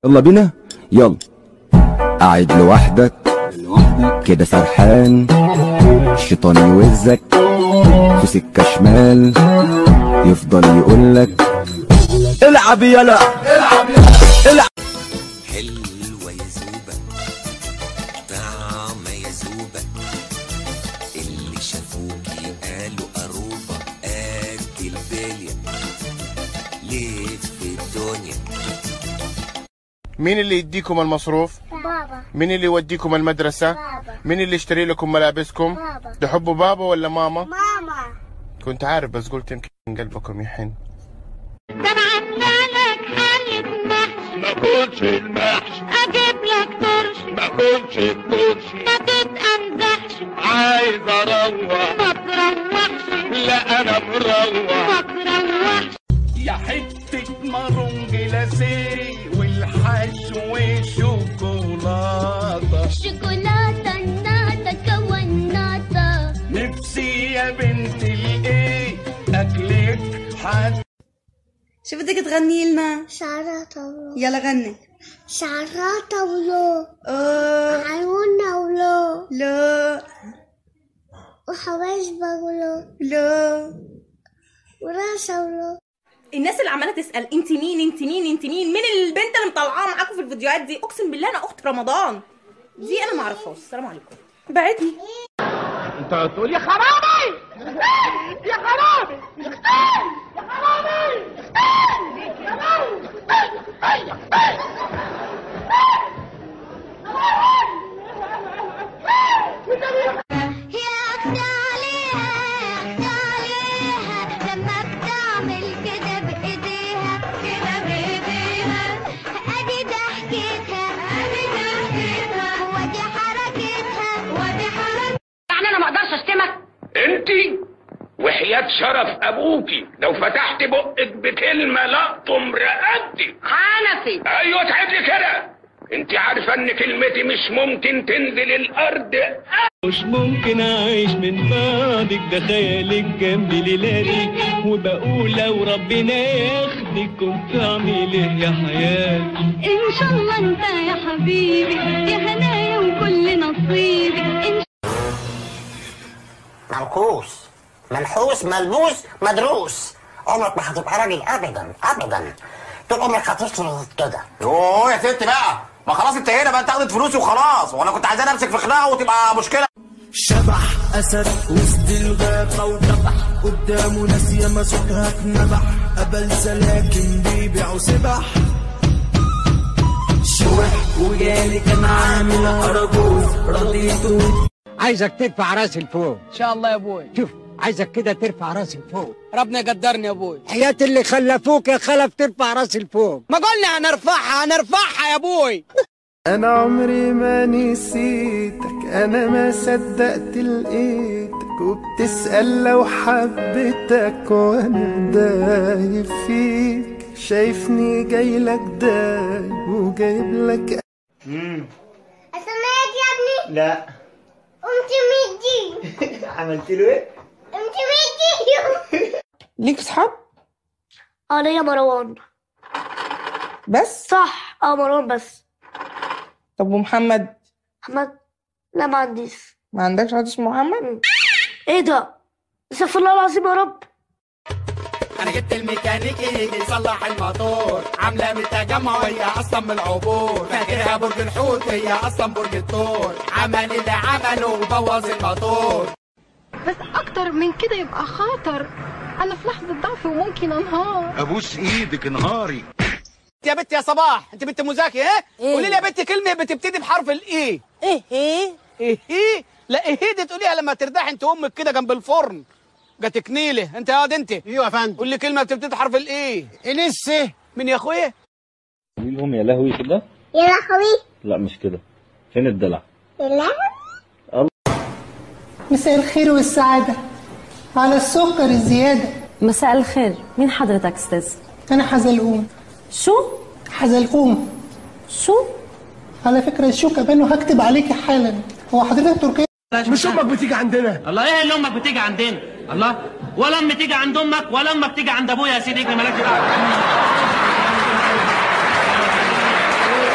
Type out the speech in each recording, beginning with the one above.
يلا بينا يلا قاعد لوحدك كده سرحان الشيطان يوزك في سكة شمال يفضل يقولك العب يلا حلوة يا زوبة طعمة يا زوبة اللي شافوكي قالوا قروبة قد البلية لف الدنيا مين اللي يديكم المصروف؟ بابا مين اللي يوديكم المدرسة؟ بابا مين اللي يشتري لكم ملابسكم؟ بابا تحبوا بابا ولا ماما؟ ماما كنت عارف بس قلت يمكن قلبكم يحن ده انا عامله لك حلة محشي ما كنتش المحشي اجيب لك طرش ما كنتش الطرش ما تتأنزحش عايز اروح ما تروحش لا انا مروح ما تروحش يا حتة مارون جلاسيه والحشو شوكولاتة شوكولاتة ناتا كوناتا نفسي يا بنت الايه اكلك حد شو بدك تغني لنا شعرها طولو يلا غني شعرها طولو اه عيونها ولو لا وحواجبها ولو لا وراسها ولو الناس اللي عماله تسال انت مين انت مين انت مين مين البنت اللي مطلعاها معاكم في الفيديوهات دي اقسم بالله انا اخت رمضان دي انا ما اعرفهاش السلام عليكم بعتني انت هتقول يا خرابي يا خرابي يا خرابي يا اختي عليها يا اختي عليها لما بتعمل كده بايديها كده بايديها ادي ضحكتها ادي ضحكتها ودي حركتها ودي حركتها يعني انا ما اقدرش اشتمك انت وحياة شرف ابوكي لو فتحت بقك بكلمة لقطم رقبتي حنفي ايوه تعد لي كده انت عارفة ان كلمتي مش ممكن تنزل الارض مش ممكن اعيش من بعدك ده خيالك جنبي ليلاتي وبقول لو ربنا ياخدك كنت اعمل ايه يا حياتي ان شاء الله انت يا حبيبي يا هنايا وكل نصيبي ان منقوص منحوس ملبوس مدروس عمرك ما هتبقى راجل ابدا ابدا طول عمرك هتصرف كده يوه يا ست بقى ما خلاص انت هنا بقى انت اخدت فلوسي وخلاص وانا كنت عايزاه امسك في خناقه وتبقى مشكله شبح اسد وسط الغابة وذبح قدامه ناس ياما صوتها اتنبح قبل سلاكن بيبيعوا سبح شوح وجالي كان عامل اراجوز رضيته عايزك ترفع راسي لفوق ان شاء الله يا ابوي شوف عايزك كده ترفع راسي لفوق ربنا يقدرني يا ابوي حياة اللي خلفوك يا خلف ترفع راسي لفوق ما قلنا هنرفعها هنرفعها يا ابوي انا عمري ما نسيتك انا ما صدقت لقيتك وبتسأل لو حبيتك وانا دايب فيك شايفني جاي لك دايب وجايب لك سمعت يا ابني لا قمت مدي عملت له ايه قمت مدي ليك صحاب اه يا مروان بس صح اه مروان بس طب ومحمد محمد لا ما عنديش ما عندكش حد اسمه محمد ايه ده استغفر الله العظيم يا رب انا جبت الميكانيكي يجي يصلح الموتور عامله من التجمع وهي اصلا من العبور فاكرها برج الحوت هي اصلا برج الثور عمل اللي عمله وبوظ الموتور بس اكتر من كده يبقى خطر انا في لحظه ضعف وممكن انهار ابوس ايدك انهاري يا بنت يا صباح انت بنت مذاكره ايه قولي لي يا بنت كلمه بتبتدي بحرف الايه ايه ايه ايه ايه لا ايه دي تقوليها لما ترتاح انت امك كده جنب الفرن جاتك نيله انت يا واد انت ايوه يا فندم قول لي كلمه بتبتدي بحرف الايه لسه مين يا اخويا لهم يا لهوي كده يا لهوي لا مش كده فين الدلع يا لهوي مساء الخير والسعاده على السكر الزياده مساء الخير مين حضرتك استاذ انا حزلقوم شو حزلقوم شو على فكره الشو كمان وهكتب عليكي حالا هو حضرتك تركيا مش امك بتيجي عندنا الله ايه اللي امك بتيجي عندنا الله ولا امي تيجي عند امك ولا امك تيجي عند ابويا يا سيدي اجري مالكش دعوه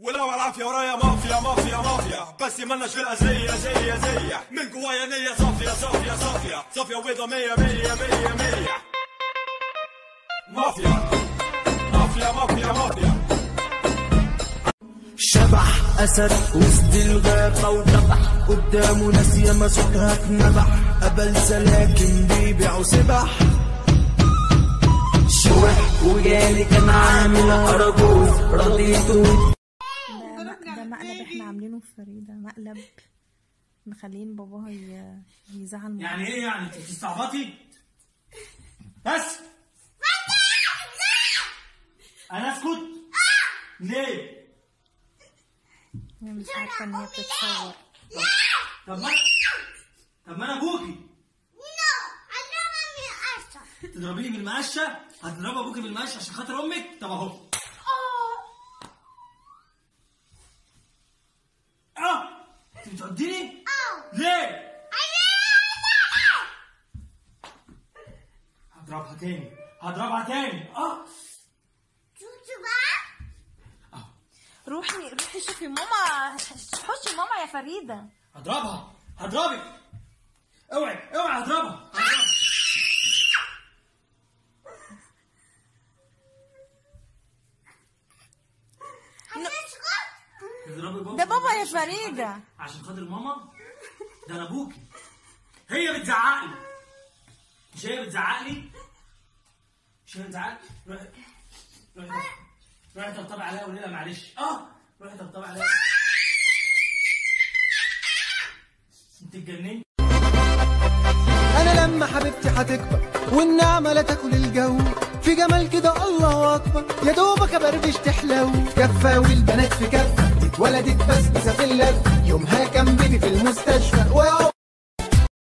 ولو العافية ورايا مافيا مافيا مافيا بس مالناش في الأزية زي زي من جوايا نية صافية صافية صافية صافية وبيضة مية مية مية مية مافيا مافيا مافيا مافيا شبح أسد وسط الغابة وذبح قدامه ناس ياما صوتها اتنبح قبل سلاكن بيبيعوا سبح شوح وجالي كان عامل أرجوز رضيته ده ده مقلب احنا عاملينه في فريدة مقلب مخلين باباها ي- يزعل من يعني ايه يعني انت بتستعبطي بس انا اسكت ليه هي مش عارفة ان هي بتتصور طب ما طب ما انا ابوكي تضربيني بالمقشه هتضرب ابوكي بالمقشه عشان خاطر امك طب اهو اه انت بتعديني ليه هضربها تاني هضربها تاني اه روحي روحي شوفي ماما حشي ماما يا فريدة هضربها هضربك اوعي اوعي هضربها هضربها. تضربي بابا ده بابا يا فريدة عشان خاطر ماما ده انا ابوكي هي بتزعق لي مش هي بتزعق لي مش هي بتزعق لي روحي روحي روحي طبطبي عليها وقولي لها معلش اه روحي طبطبي عليها انت اتجننت انا لما حبيبتي هتكبر والنعمة لا تاكل الجو في جمال كده الله اكبر يا دوبك ابربش تحلو كفة والبنات في كفة اتولدت بسبوسة في اللف يومها كان بيبي في المستشفى ويا